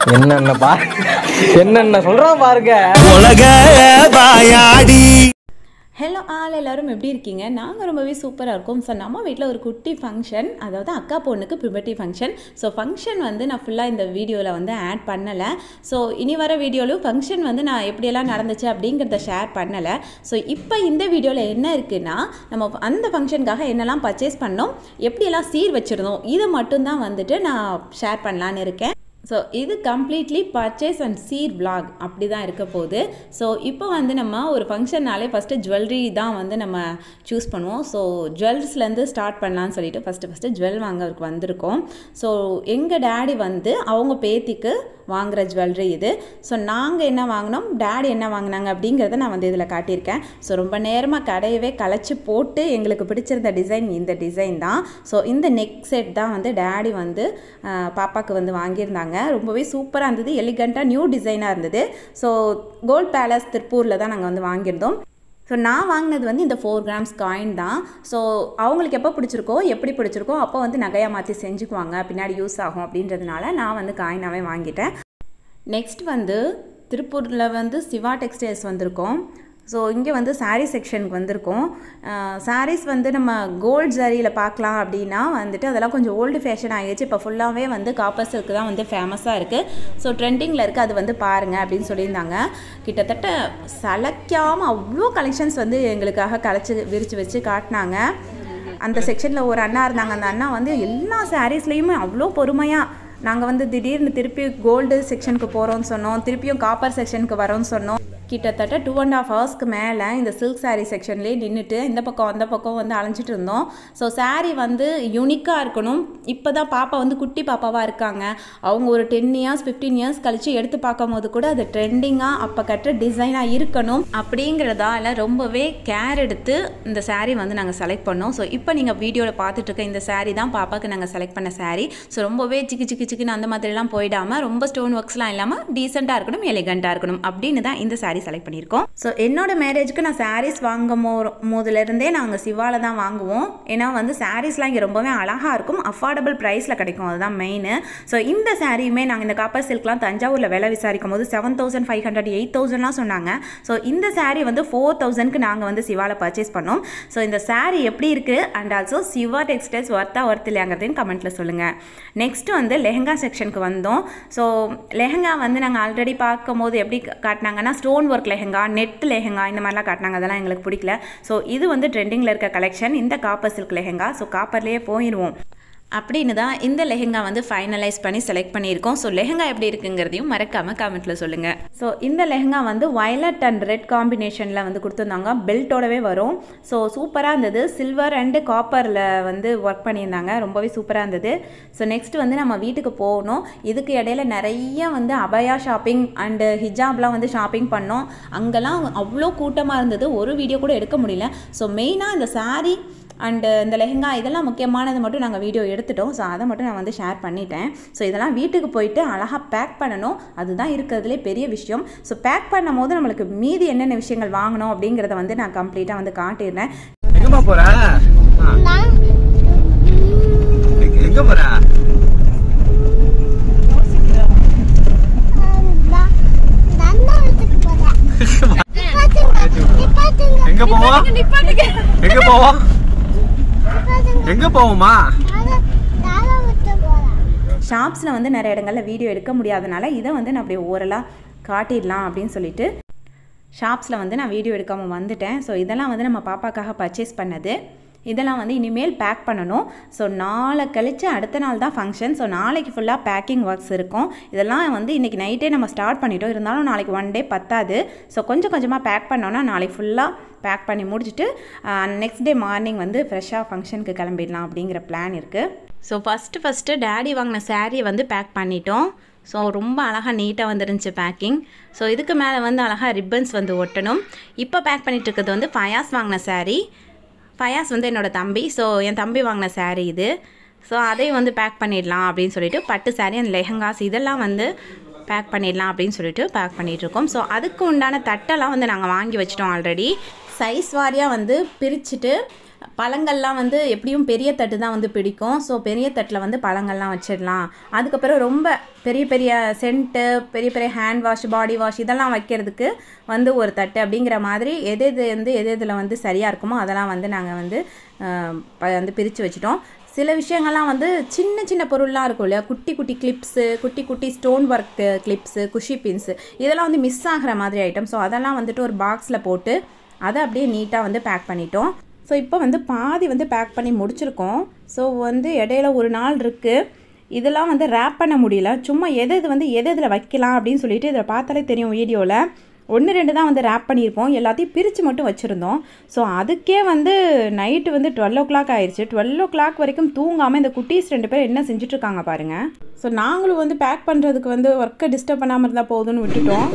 என்னென்ன பா என்னென்ன சொல்றான் பாருங்க உலக வாயாடி ஹலோ ஆல் எல்லாரும் எப்படி இருக்கீங்க நாங்கள் ரொம்பவே சூப்பராக இருக்கோம் ஸோ நம்ம வீட்டில் ஒரு குட்டி ஃபங்க்ஷன் அதாவது அக்கா பொண்ணுக்கு பிபர்ட்டி ஃபங்க்ஷன் ஸோ ஃபங்க்ஷன் வந்து நான் ஃபுல்லாக இந்த வீடியோவில் வந்து ஆட் பண்ணலை ஸோ இனி வர வீடியோலையும் ஃபங்க்ஷன் வந்து நான் எப்படியெல்லாம் நடந்துச்சு அப்படிங்கிறத ஷேர் பண்ணலை ஸோ இப்போ இந்த வீடியோவில் என்ன இருக்குன்னா நம்ம அந்த ஃபங்க்ஷனுக்காக என்னெல்லாம் பர்ச்சேஸ் பண்ணோம் எப்படியெல்லாம் சீர் வச்சுருந்தோம் இது மட்டும்தான் வந்துட்டு நான் ஷேர் பண்ணலான்னு இருக்கேன் ஸோ இது கம்ப்ளீட்லி பர்ச்சேஸ் அண்ட் சீர் vlog அப்படி தான் இருக்க போகுது ஸோ இப்போ வந்து நம்ம ஒரு ஃபங்க்ஷன்னாலே ஃபஸ்ட்டு ஜுவல்லரி தான் வந்து நம்ம சூஸ் பண்ணுவோம் ஸோ ஜுவல்ஸ்லேருந்து ஸ்டார்ட் பண்ணலான்னு சொல்லிட்டு ஃபஸ்ட்டு ஃபஸ்ட்டு ஜுவல் வாங்க அவருக்கு வந்திருக்கோம் ஸோ எங்கள் டேடி வந்து அவங்க பேத்திக்கு வாங்குகிற ஜுவல்லரி இது ஸோ நாங்கள் என்ன வாங்கினோம் டேடி என்ன வாங்கினாங்க அப்படிங்கிறத நான் வந்து இதில் காட்டியிருக்கேன் ஸோ ரொம்ப நேரமாக கடையவே கலைச்சி போட்டு எங்களுக்கு பிடிச்சிருந்த டிசைன் இந்த டிசைன் தான் ஸோ இந்த நெக் செட் தான் வந்து டேடி வந்து ஆஹ், பாப்பாக்கு வந்து வாங்கியிருந்தாங்க ரொம்பவே சூப்பராக இருந்தது எலிகண்ட்டாக நியூ டிசைனாக இருந்தது ஸோ கோல்ட் பேலஸ் திருப்பூரில் தான் நாங்கள் வந்து வாங்கியிருந்தோம் ஸோ நான் வாங்கினது வந்து இந்த ஃபோர் கிராம்ஸ் காயின் தான் ஸோ அவங்களுக்கு எப்போ பிடிச்சிருக்கோ எப்படி பிடிச்சிருக்கோ அப்போ வந்து நகையாக மாற்றி செஞ்சுக்குவாங்க பின்னாடி யூஸ் ஆகும் அப்படின்றதுனால நான் வந்து காயினாகவே வாங்கிட்டேன் நெக்ஸ்ட் வந்து திருப்பூரில் வந்து சிவா டெக்ஸ்டைல்ஸ் வந்திருக்கோம் ஸோ இங்கே வந்து saree செக்ஷனுக்கு வந்திருக்கோம் சாரீஸ் வந்து நம்ம கோல்ட் ஜரியில் பார்க்கலாம் அப்படின்னா வந்துட்டு அதெல்லாம் கொஞ்சம் ஓல்டு ஃபேஷன் ஆகிடுச்சு இப்போ ஃபுல்லாகவே வந்து காப்பர் சில்க் தான் வந்து ஃபேமஸாக இருக்குது ஸோ ட்ரெண்டிங்கில் இருக்குது அது வந்து பாருங்கள் அப்படின்னு சொல்லியிருந்தாங்க கிட்டத்தட்ட சளைக்காமல் அவ்வளோ கலெக்ஷன்ஸ் வந்து எங்களுக்காக கலைச்சி விரித்து வச்சு காட்டினாங்க அந்த செக்ஷனில் ஒரு அண்ணா இருந்தாங்க அந்த அண்ணா வந்து எல்லா சாரீஸ்லேயுமே அவ்வளோ பொறுமையாக நாங்கள் வந்து திடீர்னு திருப்பி கோல்டு செக்ஷனுக்கு போகிறோம்னு சொன்னோம் திருப்பியும் காப்பர் செக்ஷனுக்கு வரோம்னு சொன்னோம் கிட்டத்தட்ட டூ அண்ட் ஆஃப் ஹவர்ஸ்க்கு மேலே இந்த சில்க் saree செக்ஷன்லேயே நின்றுட்டு இந்த பக்கம் அந்த பக்கம் வந்து அலைஞ்சிட்டு இருந்தோம் ஸோ saree வந்து யூனிக்காக இருக்கணும் இப்போ தான் பாப்பா வந்து குட்டி பாப்பாவாக இருக்காங்க அவங்க ஒரு டென் இயர்ஸ் ஃபிஃப்டீன் இயர்ஸ் கழித்து எடுத்து பார்க்கும் போது கூட அது ட்ரெண்டிங்காக அப்போ கட்டுற டிசைனாக இருக்கணும் அப்படிங்கிறதால ரொம்பவே கேர் எடுத்து இந்த saree வந்து நாங்கள் செலக்ட் பண்ணோம் ஸோ இப்போ நீங்கள் வீடியோவில் பார்த்துட்டு இருக்க இந்த saree தான் பாப்பாக்கு நாங்கள் செலக்ட் பண்ண saree ஸோ ரொம்பவே சிக்கு சிக்கு சிக்குன்னு அந்த மாதிரிலாம் போயிடாமல் ரொம்ப ஸ்டோன் ஒர்க்ஸ்லாம் இல்லாமல் டீசெண்டாக இருக்கணும் எலிகண்ட்டாக இருக்கணும் அப்படின்னு தான் இந்த saree செலக்ட் பண்ணியிருக்கோம் ஸோ என்னோட மேரேஜ்க்கு நான் sarees வாங்கும் போ- போதுலேருந்தே நாங்கள் சிவால தான் வாங்குவோம் ஏன்னா வந்து சாரீஸ்லாம் இங்கே ரொம்பவே அழகாக இருக்கும் அஃபோர்டபுள் ப்ரைஸில் கிடைக்கும் அதுதான் மெயின் ஸோ இந்த சாரியுமே நாங்கள் இந்த காப்பர் சில்க்லாம் தஞ்சாவூரில் விலை விசாரிக்கும் போது seven thousand five hundred eight தௌசண்ட்லாம் சொன்னாங்க ஸோ இந்த saree வந்து ஃபோர் தௌசண்ட்க்கு நாங்கள் வந்து சிவால பர்ச்சேஸ் பண்ணோம் ஸோ இந்த saree எப்படி இருக்குது அண்ட் ஆல்சோ சிவா டெக்ஸ்டைல்ஸ் ஒர்த்தா ஒர்த் இல்லையாங்கிறதையும் கமெண்ட்டில் சொல்லுங்கள் நெக்ஸ்ட் வந்து லெஹங்கா செக்ஷனுக்கு வந்தோம் ஸோ லெஹங்கா வந்து நாங்கள் ஆல்ரெடி பார்க்கும்போது எப்படி கா- காட்டினாங்கன்னா stone work lehenga net lehenga இந்த மாதிரிலாம் காட்டினாங்க அதெல்லாம் எங்களுக்கு பிடிக்கல ஸோ இது வந்து ட்ரெண்டிங்கில் இருக்க கலெக்ஷன் இந்த காப்பர் சில்க் லெஹங்கா ஸோ காப்பர்லேயே போயிடுவோம் அப்படின்னு தான் இந்த லெஹங்கா வந்து ஃபைனலைஸ் பண்ணி செலக்ட் பண்ணியிருக்கோம் ஸோ லெஹங்கா எப்படி இருக்குங்கிறதையும் மறக்காமல் கமெண்ட்டில் சொல்லுங்கள் ஸோ இந்த லெஹங்கா வந்து வயலட் அண்ட் ரெட் காம்பினேஷனில் வந்து கொடுத்துருந்தாங்க பெல்ட்டோடவே வரும் ஸோ சூப்பராக இருந்தது சில்வர் அண்டு காப்பரில் வந்து ஒர்க் பண்ணியிருந்தாங்க ரொம்பவே சூப்பராக இருந்தது ஸோ நெக்ஸ்ட் வந்து நம்ம வீட்டுக்கு போகணும் இதுக்கு இடையில நிறைய வந்து அபயா ஷாப்பிங் அண்டு ஹிஜாப்லாம் வந்து ஷாப்பிங் பண்ணோம் அங்கெல்லாம் அவ்வளோ கூட்டமாக இருந்தது ஒரு வீடியோ கூட எடுக்க முடியல ஸோ மெயினாக இந்த saree அண்டு இந்த லெஹங்கா இதெல்லாம் முக்கியமானது மட்டும் நாங்கள் வீடியோ எடுத்துட்டோம் ஸோ அதை மட்டும் நான் வந்து ஷேர் பண்ணிட்டேன் ஸோ இதெல்லாம் வீட்டுக்கு போயிட்டு அழகாக பேக் பண்ணணும் அதுதான் இருக்கிறதுலே பெரிய விஷயம் ஸோ பேக் பண்ணும் போது நம்மளுக்கு மீதி என்னென்ன விஷயங்கள் வாங்கணும் அப்படிங்கிறத வந்து நான் கம்ப்ளீட்டாக வந்து காட்டிடுறேன் எங்கம்மா போற ஆ. எங்க- எங்க போற எங்க போவோம் எங்க போவோம் எங்க போவோமா ஷாப்ஸில் வந்து நிறைய இடங்களில் வீடியோ எடுக்க முடியாதனால இதை வந்து நான் அப்படியே ஓரலாக காட்டிடலாம் அப்படின்னு சொல்லிட்டு ஷாப்ஸில் வந்து நான் வீடியோ எடுக்காமல் வந்துட்டேன் ஸோ இதெல்லாம் வந்து நம்ம பாப்பாக்காக பர்ச்சேஸ் பண்ணது இதெல்லாம் வந்து இனிமேல் பேக் பண்ணணும் ஸோ நாளை கழித்து அடுத்த நாள் தான் ஃபங்க்ஷன் ஸோ நாளைக்கு ஃபுல்லாக பேக்கிங் ஒர்க்ஸ் இருக்கும் இதெல்லாம் வந்து இன்றைக்கி நைட்டே நம்ம ஸ்டார்ட் பண்ணிட்டோம் இருந்தாலும் நாளைக்கு ஒன் டே பத்தாது ஸோ கொஞ்சம் கொஞ்சமாக பேக் பண்ணோன்னா நாளைக்கு ஃபுல்லாக பேக் பண்ணி முடிச்சுட்டு நெக்ஸ்ட் டே மார்னிங் வந்து ஃப்ரெஷ்ஷாக ஃபங்க்ஷனுக்கு கிளம்பிடலாம் அப்படிங்கிற பிளான் இருக்குது ஸோ ஃபஸ்ட்டு ஃபஸ்ட்டு டேடி வாங்கின சாரியை வந்து பேக் பண்ணிட்டோம் ஸோ ரொம்ப அழகாக நீட்டாக வந்துருந்துச்சு பேக்கிங் ஸோ இதுக்கு மேலே வந்து அழகாக ரிப்பன்ஸ் வந்து ஒட்டணும் இப்போ பேக் பண்ணிட்டு இருக்கிறது வந்து ஃபயாஸ் வாங்கின saree ஃபயாஸ் வந்து என்னோட தம்பி ஸோ என் தம்பி வாங்கின saree இது ஸோ அதையும் வந்து பேக் பண்ணிடலாம் அப்படின்னு சொல்லிட்டு பட்டு saree அண்ட் லெஹங்காஸ் இதெல்லாம் வந்து பேக் பண்ணிடலாம் அப்படின்னு சொல்லிட்டு பேக் பண்ணிகிட்ருக்கோம் ஸோ அதுக்கு உண்டான தட்டெல்லாம் வந்து நாங்கள் வாங்கி வச்சிட்டோம் ஆல்ரெடி சைஸ் வாரியாக வந்து பிரிச்சுட்டு பழங்கள்லாம் வந்து எப்படியும் பெரிய தட்டு தான் வந்து பிடிக்கும் ஸோ பெரிய தட்டில் வந்து பழங்கள்லாம் வச்சிடலாம் அதுக்கப்புறம் ரொம்ப பெரிய பெரிய சென்ட்டு பெரிய பெரிய ஹேண்ட் வாஷ் பாடி வாஷ் இதெல்லாம் வைக்கிறதுக்கு வந்து ஒரு தட்டு அப்படிங்கிற மாதிரி எது எது வந்து எது எதில் வந்து சரியாக இருக்குமோ அதெல்லாம் வந்து நாங்கள் வந்து அஹ், ப- வந்து பிரித்து வச்சிட்டோம் சில விஷயங்கள்லாம் வந்து சின்ன சின்ன பொருள்லாம் இருக்கும் இல்லையா குட்டி குட்டி கிளிப்ஸு குட்டி குட்டி ஸ்டோன் ஒர்க் கிளிப்ஸு குஷி பின்ஸு இதெல்லாம் வந்து மிஸ் ஆகிற மாதிரி ஐட்டம் ஸோ அதெல்லாம் வந்துட்டு ஒரு பாக்ஸில் போட்டு அதை அப்படியே நீட்டாக வந்து பேக் பண்ணிட்டோம் ஸோ இப்போ வந்து பாதி வந்து பேக் பண்ணி முடிச்சிருக்கோம் ஸோ வந்து இடையில ஒரு நாள் இருக்குது இதெல்லாம் வந்து ரேப் பண்ண முடியல சும்மா எது எது வந்து எது எதில் வைக்கலாம் அப்படின்னு சொல்லிட்டு இதில் பார்த்தாலே தெரியும் வீடியோவில் ஒன்று ரெண்டு தான் வந்து ரேப் பண்ணியிருப்போம் எல்லாத்தையும் பிரித்து மட்டும் வச்சுருந்தோம் ஸோ அதுக்கே வந்து நைட்டு வந்து டுவெல் ஓ கிளாக் ஆயிடுச்சு டுவெல் ஓ கிளாக் வரைக்கும் தூங்காமல் இந்த குட்டீஸ் ரெண்டு பேரும் என்ன செஞ்சுட்ருக்காங்க பாருங்கள் ஸோ நாங்களும் வந்து பேக் பண்ணுறதுக்கு வந்து ஒர்க்கை டிஸ்டர்ப் பண்ணாமல் இருந்தால் போதும்னு விட்டுட்டோம்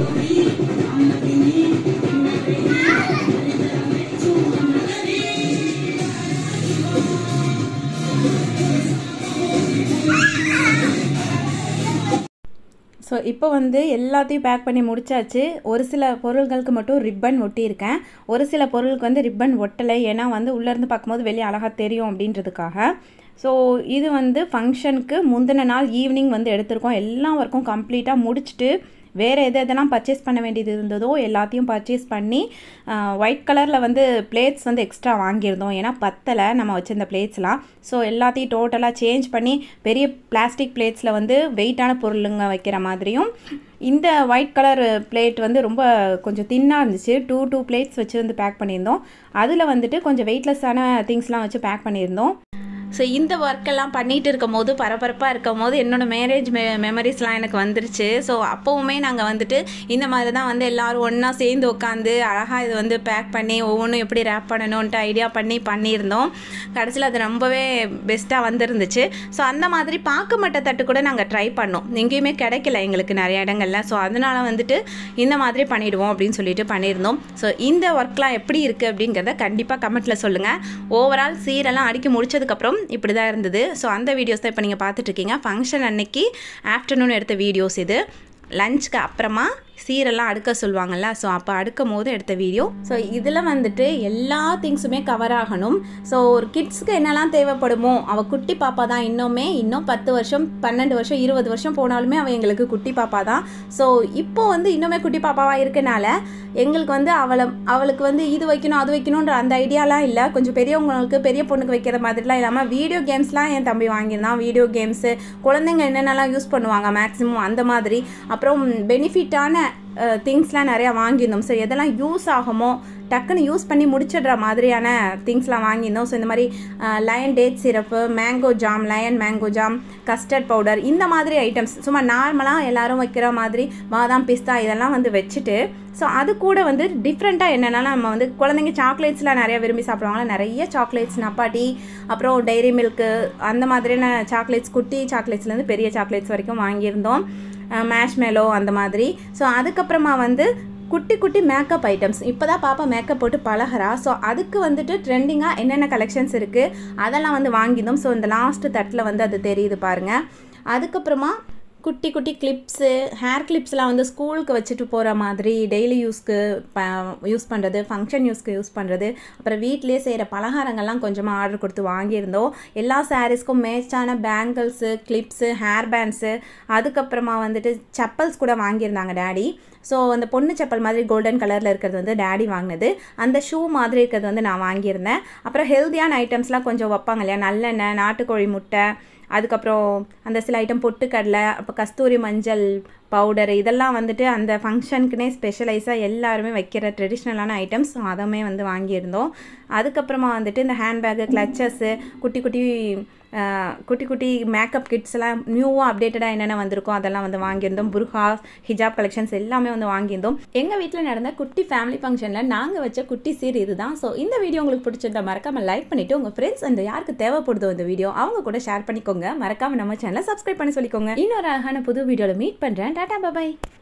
ஸோ இப்போ வந்து எல்லாத்தையும் பேக் பண்ணி முடிச்சாச்சு ஒரு சில பொருள்களுக்கு மட்டும் ரிப்பன் ஒட்டியிருக்கேன் ஒரு சில பொருளுக்கு வந்து ரிப்பன் ஒட்டலை ஏன்னா வந்து உள்ளேருந்து பார்க்கும்போது வெளியே அழகாக தெரியும் அப்படின்றதுக்காக ஸோ இது வந்து ஃபங்க்ஷனுக்கு முந்தின நாள் ஈவினிங் வந்து எடுத்திருக்கோம் எல்லா ஒர்க்கும் கம்ப்ளீட்டாக முடிச்சுட்டு வேறு எது எதெல்லாம் பர்ச்சேஸ் பண்ண வேண்டியது இருந்ததோ எல்லாத்தையும் பர்ச்சேஸ் பண்ணி ஒயிட் கலரில் வந்து பிளேட்ஸ் வந்து எக்ஸ்ட்ரா வாங்கியிருந்தோம் ஏன்னா பத்தலை நம்ம வச்சிருந்த பிளேட்ஸ்லாம் ஸோ எல்லாத்தையும் டோட்டலாக சேஞ்ச் பண்ணி பெரிய பிளாஸ்டிக் பிளேட்ஸில் வந்து வெயிட்டான பொருளுங்க வைக்கிற மாதிரியும் இந்த ஒயிட் கலர் பிளேட் வந்து ரொம்ப கொஞ்சம் தின்னாக இருந்துச்சு டூ டூ பிளேட்ஸ் வச்சு வந்து பேக் பண்ணியிருந்தோம் அதில் வந்துட்டு கொஞ்சம் வெயிட்லெஸ்ஸான திங்ஸ்லாம் வச்சு பேக் பண்ணியிருந்தோம் ஸோ இந்த ஒர்க்கெல்லாம் பண்ணிகிட்டு இருக்கும் போது பரபரப்பாக இருக்கும் போது என்னோடய மேரேஜ் மெ மெமரிஸ்லாம் எனக்கு வந்துருச்சு ஸோ அப்போவுமே நாங்கள் வந்துட்டு இந்த மாதிரி தான் வந்து எல்லோரும் ஒன்றா சேர்ந்து உட்காந்து அழகாக இது வந்து பேக் பண்ணி ஒவ்வொன்றும் எப்படி ரேப் பண்ணணுன்ட்டு ஐடியா பண்ணி பண்ணியிருந்தோம் கடைசியில் அது ரொம்பவே பெஸ்ட்டாக வந்திருந்துச்சு ஸோ அந்த மாதிரி பார்க்க மட்ட தட்டு கூட நாங்கள் ட்ரை பண்ணோம் எங்கேயுமே கிடைக்கல எங்களுக்கு நிறைய இடங்கள்ல ஸோ அதனால் வந்துட்டு இந்த மாதிரி பண்ணிடுவோம் அப்படின்னு சொல்லிட்டு பண்ணியிருந்தோம் ஸோ இந்த ஒர்க்லாம் எப்படி இருக்குது அப்படிங்கிறத கண்டிப்பாக கமெண்ட்டில் சொல்லுங்கள் ஓவரால் சீரெல்லாம் அடிக்க முடிச்சதுக்கப்புறம் இப்படி தான் இருந்தது ஸோ அந்த வீடியோஸ் தான் இப்போ நீங்கள் பார்த்துட்ருக்கீங்க ஃபங்க்ஷன் அன்னைக்கு ஆஃப்டர்நூன் எடுத்த வீடியோஸ் இது லஞ்சுக்கு அப்புறமா சீரெல்லாம் அடுக்க சொல்லுவாங்கல்ல ஸோ அப்போ அடுக்கும் போது எடுத்த வீடியோ ஸோ இதில் வந்துட்டு எல்லா திங்ஸுமே கவர் ஆகணும் ஸோ ஒரு கிட்ஸுக்கு என்னெல்லாம் தேவைப்படுமோ அவள் குட்டி பாப்பா தான் இன்னுமே இன்னும் பத்து வருஷம் பன்னெண்டு வருஷம் இருபது வருஷம் போனாலுமே அவள் எங்களுக்கு குட்டி பாப்பா தான் ஸோ இப்போ வந்து இன்னுமே குட்டி பாப்பாவாக இருக்கனால எங்களுக்கு வந்து அவளை அவளுக்கு வந்து இது வைக்கணும் அது வைக்கணுன்ற அந்த ஐடியாலாம் இல்லை கொஞ்சம் பெரியவங்களுக்கு பெரிய பொண்ணுக்கு வைக்கிற மாதிரிலாம் இல்லாமல் வீடியோ கேம்ஸ்லாம் என் தம்பி வாங்கியிருந்தான் வீடியோ கேம்ஸு குழந்தைங்க என்னென்னலாம் யூஸ் பண்ணுவாங்க மேக்ஸிமம் அந்த மாதிரி அப்புறம் பெனிஃபிட்டான திங்ஸ்லாம் நிறையா வாங்கியிருந்தோம் ஸோ எதெல்லாம் யூஸ் ஆகுமோ டக்குன்னு யூஸ் பண்ணி முடிச்சிடுற மாதிரியான திங்ஸ்லாம் வாங்கியிருந்தோம் ஸோ இந்த மாதிரி lion date syrup mango jam lion mango jam custard powder இந்த மாதிரி ஐட்டம்ஸ் சும்மா நார்மலாக எல்லாரும் வைக்கிற மாதிரி பாதாம் பிஸ்தா இதெல்லாம் வந்து வச்சுட்டு ஸோ அது கூட வந்து டிஃப்ரெண்ட்டாக என்னென்னா நம்ம வந்து குழந்தைங்க சாக்லேட்ஸ்லாம் நிறைய விரும்பி சாப்பிடுவாங்களா நிறைய சாக்லேட்ஸ் நப்பாட்டி அப்புறம் டைரி மில்க்கு அந்த மாதிரியான சாக்லேட்ஸ் குட்டி சாக்லேட்ஸ்லேருந்து பெரிய சாக்லேட்ஸ் வரைக்கும் வாங்கியிருந்தோம் மேஷ்மெலோ அந்த மாதிரி ஸோ அதுக்கப்புறமா வந்து குட்டி குட்டி மேக்கப் ஐட்டம்ஸ் இப்போ தான் பாப்பா மேக்கப் போட்டு பழகிறா ஸோ அதுக்கு வந்துட்டு ட்ரெண்டிங்காக என்னென்ன கலெக்ஷன்ஸ் இருக்குது அதெல்லாம் வந்து வாங்கியிருந்தோம் ஸோ இந்த லாஸ்ட் தட்டில் வந்து அது தெரியுது பாருங்கள் அதுக்கப்புறமா குட்டி குட்டி கிளிப்ஸு ஹேர் கிளிப்ஸ்லாம் வந்து ஸ்கூலுக்கு வச்சுட்டு போகிற மாதிரி டெய்லி யூஸ்க்கு ப யூஸ் பண்ணுறது ஃபங்க்ஷன் யூஸ்க்கு யூஸ் பண்ணுறது அப்புறம் வீட்டிலே செய்கிற பலகாரங்கள்லாம் கொஞ்சமாக ஆர்டர் கொடுத்து வாங்கியிருந்தோம் எல்லா சாரீஸ்க்கும் மேட்சான பேங்கிள்ஸு கிளிப்ஸு ஹேர் பேண்ட்ஸு அதுக்கப்புறமா வந்துட்டு செப்பல்ஸ் கூட வாங்கியிருந்தாங்க டேடி ஸோ அந்த பொண்ணு செப்பல் மாதிரி கோல்டன் கலரில் இருக்கிறது வந்து டேடி வாங்கினது அந்த ஷூ மாதிரி இருக்கிறது வந்து நான் வாங்கியிருந்தேன் அப்புறம் ஹெல்த்தியான ஐட்டம்ஸ்லாம் கொஞ்சம் வைப்பாங்க இல்லையா நல்லெண்ணெய் நாட்டுக்கோழி முட்டை அதுக்கப்புறம் அந்த சில ஐட்டம் பொட்டுக்கடலை அப்போ கஸ்தூரி மஞ்சள் பவுடர் இதெல்லாம் வந்துட்டு அந்த ஃபங்க்ஷனுக்குனே ஸ்பெஷலைஸாக எல்லாருமே வைக்கிற ட்ரெடிஷ்னலான ஐட்டம்ஸ் அதுவுமே வந்து வாங்கியிருந்தோம் அதுக்கப்புறமா வந்துட்டு இந்த ஹேண்ட்பேக்கு கிளச்சஸ்ஸு குட்டி குட்டி ஆஹ், குட்டி குட்டி மேக்கப் கிட்ஸ் எல்லாம் நியூவாக அப்டேட்டடாக என்னென்ன வந்திருக்கோ அதெல்லாம் வந்து வாங்கியிருந்தோம் புர்ஹா ஹிஜாப் கலெக்ஷன்ஸ் எல்லாமே வந்து வாங்கியிருந்தோம் எங்கள் வீட்டில் நடந்த குட்டி ஃபேமிலி ஃபங்க்ஷனில் நாங்கள் வச்ச குட்டி சீர் இதுதான் ஸோ இந்த வீடியோ உங்களுக்கு பிடிச்சிருந்தா மறக்காமல் லைக் பண்ணிவிட்டு உங்கள் ஃப்ரெண்ட்ஸ் அந்த யாருக்கு தேவைப்படுதோ இந்த வீடியோ அவங்க கூட ஷேர் பண்ணிக்கோங்க மறக்காமல் நம்ம சேனலை சப்ஸ்கிரைப் பண்ணி சொல்லிக்கோங்க இன்னொரு அழகான புது வீடியோவில் மீட் பண்ணுறேன் டாடா பாய்